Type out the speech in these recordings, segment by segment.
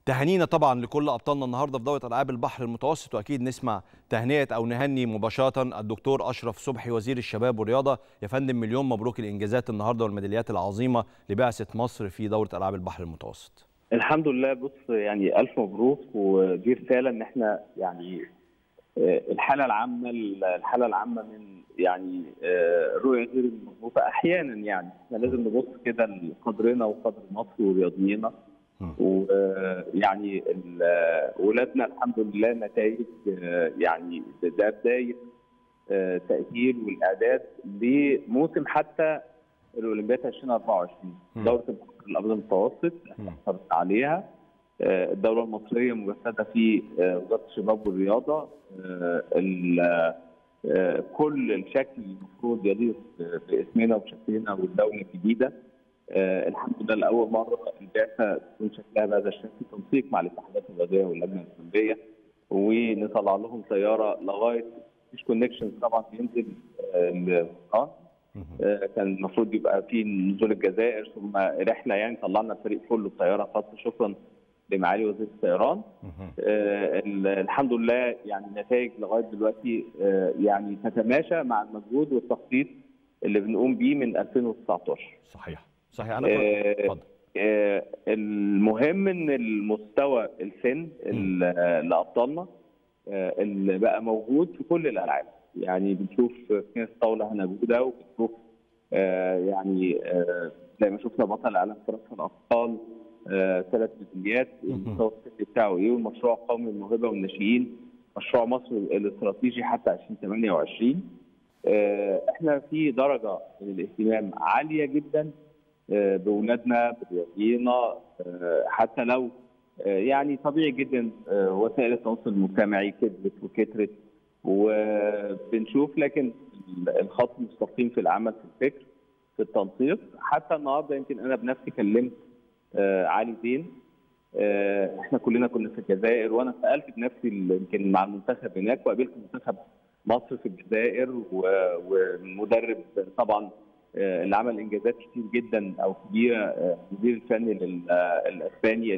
تهانينا طبعا لكل ابطالنا النهارده في دوره العاب البحر المتوسط واكيد نسمع تهنئه او نهني مباشره الدكتور اشرف صبحي وزير الشباب والرياضه يا فندم مليون مبروك الانجازات النهارده والميداليات العظيمه لبعثه مصر في دوره العاب البحر المتوسط الحمد لله بص يعني الف مبروك ودي رساله ان احنا يعني الحاله العامه الحاله العامه من يعني الرؤيه غير المضبوطه احيانا يعني احنا لازم نبص كده لقدرنا وقدر مصر ورياضينا ويعني ولادنا الحمد لله نتائج يعني ده بدايه تاهيل والاعداد لموسم حتى الاولمبياد 2024 دوره الابيض المتوسط احنا حصلنا عليها الدوله المصريه مجسده في وزاره الشباب والرياضه كل الشكل المفروض يليق باسمنا وشكلنا والدوله الجديده الحمد لله لاول مره البعثه تكون شكلها بهذا الشكل تنسيق مع الاتحادات الرياضيه واللجنه الاولمبيه ونطلع لهم طياره لغايه مفيش كونكشنز طبعا بينزل لفرنسا كان المفروض يبقى في نزول الجزائر ثم رحله يعني طلعنا الفريق كله بطياره خاصه شكرا لمعالي وزير الطيران آه الحمد لله يعني النتائج لغايه دلوقتي آه يعني تتماشى مع المجهود والتخطيط اللي بنقوم بيه من 2019 صحيح صحيح انا اتفضل آه المهم ان المستوى السن لابطالنا اللي بقى موجود في كل الالعاب يعني بنشوف في الطاوله هنا جوده وبنشوف يعني زي ما شفنا بطل العالم في رفع الاثقال ثلاث ميداليات المستوى السني بتاعه ايه والمشروع القومي الموهبه والناشئين مشروع مصر الاستراتيجي حتى 2028 احنا في درجه من الاهتمام عاليه جدا باولادنا برياضينا حتى لو يعني طبيعي جدا وسائل التواصل المجتمعي كبرت وكترت وبنشوف لكن الخط المستقيم في العمل في الفكر في التنسيق حتى النهارده يمكن انا بنفسي كلمت آه علي زين آه احنا كلنا كنا في الجزائر وانا سالت بنفسي يمكن مع المنتخب هناك وقابلت منتخب مصر في الجزائر والمدرب طبعا آه اللي عمل انجازات كتير جدا او كبيره المدير الفني الاسباني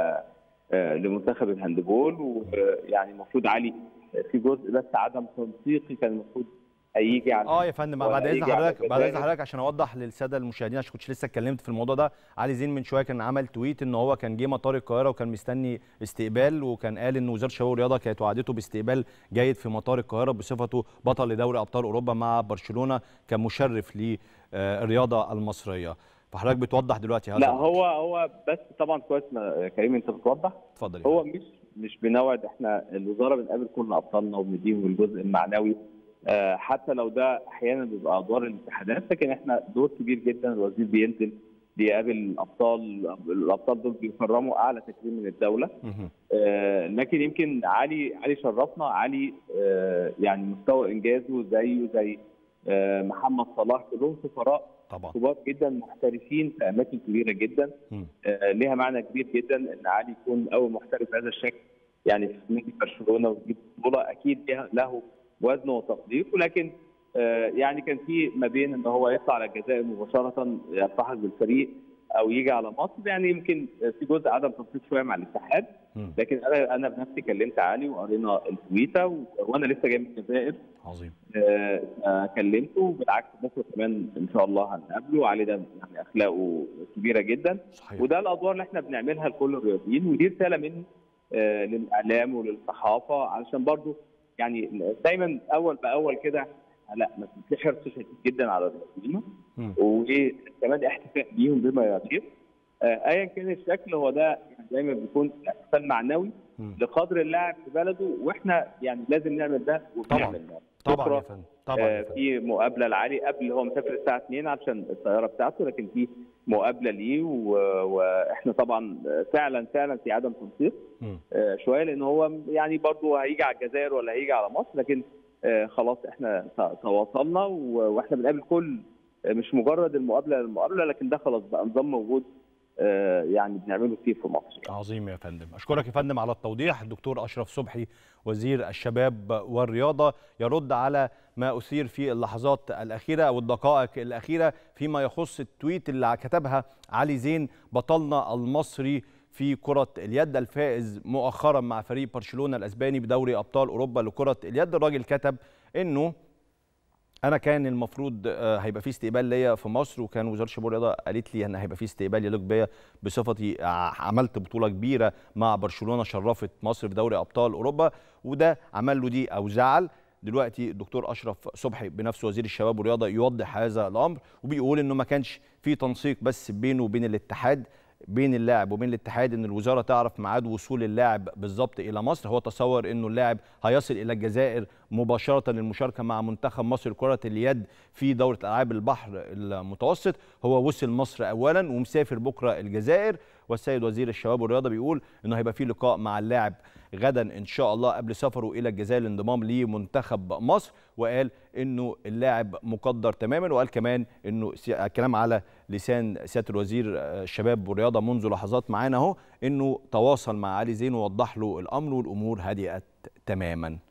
لمنتخب الهاندبول ويعني المفروض علي في جزء بس عدم تنسيقي كان المفروض هيجي على اه يا فندم بعد اذن حضرتك بعد اذن حضرتك عشان اوضح للساده المشاهدين عشان كنتش لسه اتكلمت في الموضوع ده علي زين من شويه كان عمل تويت ان هو كان جه مطار القاهره وكان مستني استقبال وكان قال ان وزاره الشباب والرياضه كانت وعدته باستقبال جيد في مطار القاهره بصفته بطل لدوري ابطال اوروبا مع برشلونه كمشرف للرياضه المصريه فحضرتك بتوضح دلوقتي هذا لا هو هو بس طبعا كويس كريم انت بتوضح اتفضل هو مش مش بنوعد احنا الوزاره بنقابل كل ابطالنا وبنديهم الجزء المعنوي حتى لو ده احيانا بيبقى ادوار الاتحادات لكن احنا دور كبير جدا الوزير بينزل بيقابل الابطال الابطال دول بيكرموا اعلى تكريم من الدوله آه لكن يمكن علي علي شرفنا علي آه يعني مستوى انجازه زيه زي آه محمد صلاح كلهم سفراء طبعا كبار جدا محترفين في اماكن كبيره جدا آه ليها معنى كبير جدا ان علي يكون اول محترف بهذا الشكل يعني في نادي برشلونه ويجيب بطوله اكيد له وزنه وتقديره ولكن آه يعني كان في ما بين ان هو يطلع على الجزائر مباشره يلتحق بالفريق او يجي على مصر يعني يمكن في جزء عدم تنسيق شويه مع الاتحاد لكن انا انا بنفسي كلمت علي وقرينا التويته وانا لسه جاي من الجزائر عظيم آه آه كلمته بالعكس بكره كمان ان شاء الله هنقابله علي ده يعني اخلاقه كبيره جدا صحيح. وده الادوار اللي احنا بنعملها لكل الرياضيين ودي رساله مني آه للاعلام وللصحافه علشان برضو يعني دايما اول باول كده لا في حرص شديد جدا على الرياضيين وكمان احتفاء بيهم بما يليق ايا كان الشكل هو ده يعني دايما بيكون احتفال معنوي لقدر اللاعب في بلده واحنا يعني لازم نعمل ده وبنعمل ده طبعا يا فندم طبعا آه في مقابله لعلي قبل هو مسافر الساعه 2 عشان الطياره بتاعته لكن في مقابله ليه واحنا طبعا فعلا فعلا في عدم تنسيق آه شويه لان هو يعني برضه هيجي على الجزائر ولا هيجي على مصر لكن آه خلاص احنا تواصلنا واحنا بنقابل كل مش مجرد المقابله للمقابله لكن ده خلاص بقى نظام موجود يعني بنعمله كتير في مصر يعني. عظيم يا فندم اشكرك يا فندم على التوضيح الدكتور اشرف صبحي وزير الشباب والرياضه يرد على ما اثير في اللحظات الاخيره او الدقائق الاخيره فيما يخص التويت اللي كتبها علي زين بطلنا المصري في كرة اليد الفائز مؤخرا مع فريق برشلونة الأسباني بدوري أبطال أوروبا لكرة اليد الراجل كتب إنه انا كان المفروض هيبقى في استقبال ليا في مصر وكان وزاره الشباب والرياضه قالت لي ان هيبقى في استقبال يليق بيا بصفتي عملت بطوله كبيره مع برشلونه شرفت مصر في دوري ابطال اوروبا وده عمل له دي او زعل دلوقتي الدكتور اشرف صبحي بنفسه وزير الشباب والرياضه يوضح هذا الامر وبيقول انه ما كانش في تنسيق بس بينه وبين الاتحاد بين اللاعب وبين الاتحاد ان الوزاره تعرف ميعاد وصول اللاعب بالظبط الى مصر هو تصور انه اللاعب هيصل الى الجزائر مباشره للمشاركه مع منتخب مصر لكره اليد في دوره العاب البحر المتوسط هو وصل مصر اولا ومسافر بكره الجزائر والسيد وزير الشباب والرياضه بيقول انه هيبقى في لقاء مع اللاعب غدا ان شاء الله قبل سفره الى الجزائر للانضمام لمنتخب مصر وقال انه اللاعب مقدر تماما وقال كمان انه الكلام على لسان سياده الوزير الشباب والرياضه منذ لحظات معانا اهو انه تواصل مع علي زين ووضح له الامر والامور هدئت تماما